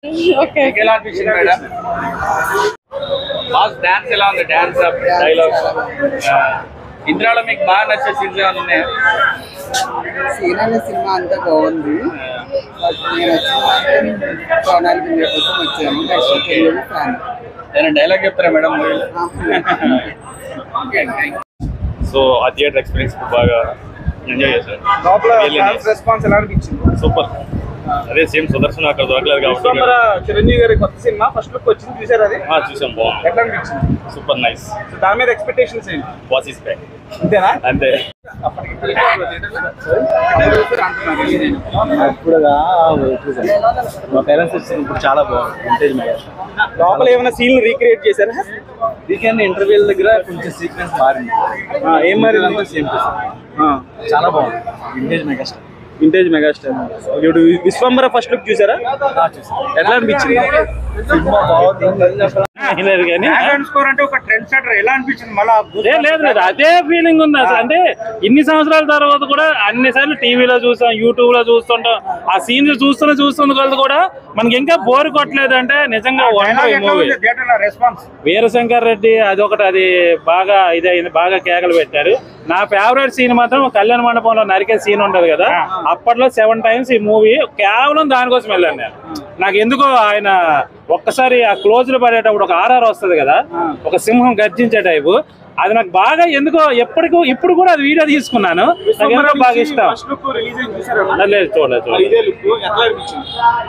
Okay మీకు ఎలా అనిపించింది మేడం బాస్ డాన్స్ ఎలా ఉంది డాన్స్ డైలాగ్స్ ఇంద్రాలో మీకు బాగా నచ్చే సీన్స్ ఏమైనా ఉన్నాయా సీన్ అనే సినిమా అంతా బాగుంది బట్ నేను వచ్చిన మాత్రం సోనాలి బింద్రే కోసం వచ్చాను నెక్స్ట్ తెలుగు ఫ్యాన్ ఏదైనా డైలాగ్ చెప్తారా మేడం మూవీలో సో ఆ థియేటర్ ఎక్స్పీరియన్స్ బాగా ఎంజాయ్ చేశారు లోపల Really ఫ్యాన్స్ nice. రెస్పాన్స్ ఎలా అనిపించింది సూపర్ అదే సేమ్ సుదర్శన్ అక్కడ దొరకలేదు విశ్వంబర కాబట్టి చిరంజీవి గారి కొత్త సినిమా ఫస్ట్ లుక్ వచ్చింది చూసారు అది ఆ, చూసాం బాగుంది ఎట్లా అనిపించింది సూపర్ నైస్ సో దాని మీద ఎక్స్పెక్టేషన్స్ ఏంటి వాచ్ ఇస్ బ్యాక్ అంతేనా అంతే మా పేరెంట్స్ వచ్చిన ఇప్పుడు చాలా బాగుంది వింటేజ్ మెగా లోపల ఏమైనా సీన్లు రీక్రియేట్ చేశారా వీకెండ్ ఇంటర్వ్యూల దగ్గర కొంచెం సీక్వెన్స్ మారింది ఆ, ఏం మరి అంతా సేమ్ చాలా బాగుంది వింటేజ్ మెగాస్టార్ వింటేజ్ మెగాస్టార్ ఇప్పుడు విశ్వంబర ఫస్ట్ లుక్ చూసారా ఎట్లా అనిపించింది సినిమా బాగుంది కానీ స్కోర్ అంటే ఒక ట్రెండ్ సెటర్ ఎలా అనిపించింది మళ్ళా ఏ లేదు లేదు అదే ఫీలింగ్ ఉంది అసలు అంటే ఇన్ని సంవత్సరాల తర్వాత కూడా అన్ని సార్లు టీవీలో చూసాం యూట్యూబ్ లో చూస్తుంటాం ఆ సీన్ చూస్తున్న చూస్తున్న కొలది కూడా మనకి ఇంకా బోర్ కొట్టలేదు అంటే నిజంగా movie theatre response Veerashankar Reddy అదొకటి అది బాగా ఇదైంది బాగా కేకలు పెట్టారు నా ఫేవరెట్ సీన్ మాత్రం కళ్యాణ మండపంలో నరికే సీన్ ఉంటది కదా అప్పట్లో సెవెన్ టైమ్స్ ఈ మూవీ కేవలం దానికోసం వెళ్ళాను నేను నాకు ఎందుకో ఆయన ఒక్కసారి ఆ క్లోజ్ లో పడేటప్పుడు ఒక ఆర్ఆర్ వస్తది కదా ఒక సింహం గర్జించే టైపు అది నాకు బాగా ఎందుకో ఎప్పటికో ఇప్పుడు కూడా అది వీడియో తీసుకున్నాను నాకు ఎందుకో బాగా ఇష్టం ఫస్ట్ లుక్ రిలీజ్ అయింది చూసారా లేదు చూడలేదు చూడలేదు ఇదే లుక్ ఎట్లా అనిపించింది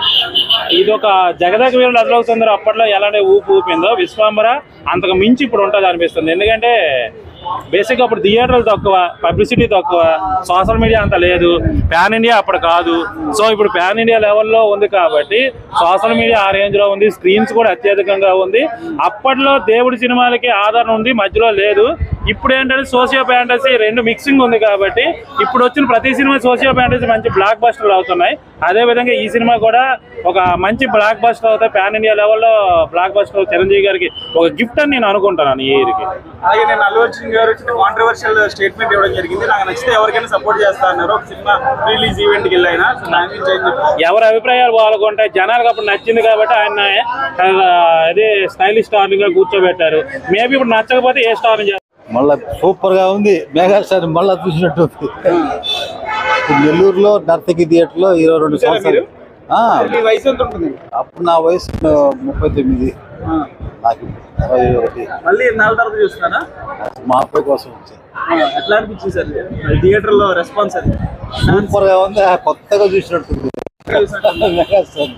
ఇది ఒక జగదగ వీరుడు అదలోక సుందరం అప్పట్లో ఎలాంటి ఊపు ఊపిందో విశ్వాంబర అంతకు మించి ఇప్పుడు ఉంటుంది అనిపిస్తుంది ఎందుకంటే బేసిక్ అప్పుడు థియేటర్లు తక్కువ పబ్లిసిటీ తక్కువ సోషల్ మీడియా అంత లేదు ప్యాన్ ఇండియా అప్పుడు కాదు సో ఇప్పుడు ప్యాన్ ఇండియా లెవెల్లో ఉంది కాబట్టి సోషల్ మీడియా ఆ రేంజ్ లో ఉంది స్క్రీన్స్ కూడా అత్యధికంగా ఉంది అప్పట్లో దేవుడి సినిమాలకి ఆదరణ ఉంది మధ్యలో లేదు ఇప్పుడు ఏంటంటే సోషియో ఫ్యాంటసీ రెండు మిక్సింగ్ ఉంది కాబట్టి ఇప్పుడు వచ్చిన ప్రతి సినిమా సోషియో ఫ్యాంటసీ మంచి బ్లాక్ బస్టర్లు అవుతున్నాయి అదే విధంగా ఈ సినిమా కూడా ఒక మంచి బ్లాక్ బస్టర్ అవుతాయి పాన్ ఇండియా లెవెల్లో బ్లాక్ బస్టర్ చిరంజీవి గారికి ఒక గిఫ్ట్ అని నేను అనుకుంటున్నాను ఈ ఇయర్కి అలాగే నేను అల్లు అర్జున్ గారు కాంట్రవర్షియల్ స్టేట్మెంట్ ఇవ్వడం జరిగింది నాకు నచ్చితే ఎవరికైనా సపోర్ట్ చేస్తా అన్నారు ఒక సినిమా రిలీజ్ ఈవెంట్ కి వెళ్ళినా సో దాని గురించి ఏం చెప్తారు ఎవరి అభిప్రాయాలు వాళ్ళకుంటాయి జనాలకు అప్పుడు నచ్చింది కాబట్టి ఆయన ఆ, అదే స్టైలిష్ స్టార్ గా కూర్చోబెట్టారు మేబీ ఇప్పుడు నచ్చకపోతే ఏ స్టార్ మళ్ళా సూపర్ గా ఉంది మెగాస్టార్ మళ్ళా చూసినట్టు ఉంది ఇప్పుడు నెల్లూరులో నర్తకి థియేటర్ లో ఇరవై రెండు సంవత్సరాలు ఆ, మీ వయసు ఎంత ఉంటుంది అప్పుడు నా వయసు ముప్పై తొమ్మిది నాకు ఇరవై ఒకటి మళ్ళీ ఎన్నాళ్ళ తర్వాత చూస్తున్నారా మా అబ్బాయి కోసం వచ్చాను ఎట్లా అనిపించింది సార్ థియేటర్ లో రెస్పాన్స్ అది సూపర్ గా ఉంది ఆ, కొత్తగా చూసినట్టు ఉంది మెగాస్టార్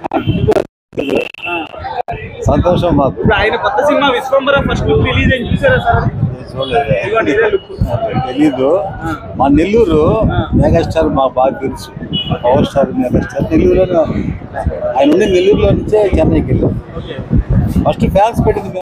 సంతోషం మాకు ఇప్పుడు ఆయన కొత్త cinema Vishwambhara first look release అయింది చూసారా సార్ చూడలేదు ఇదిగోండి ఇదే లుక్ తెలీదు మా నెల్లూరు మెగాస్టార్ మాకు బాగా తెలుసు పవర్ స్టార్ మెగాస్టార్ నెల్లూరులో ఆయన ఉండే నెల్లూరులో నుంచే చెన్నైకి వెళ్ళాం ఫస్ట్ ఫ్యాన్స్ పెట్టింది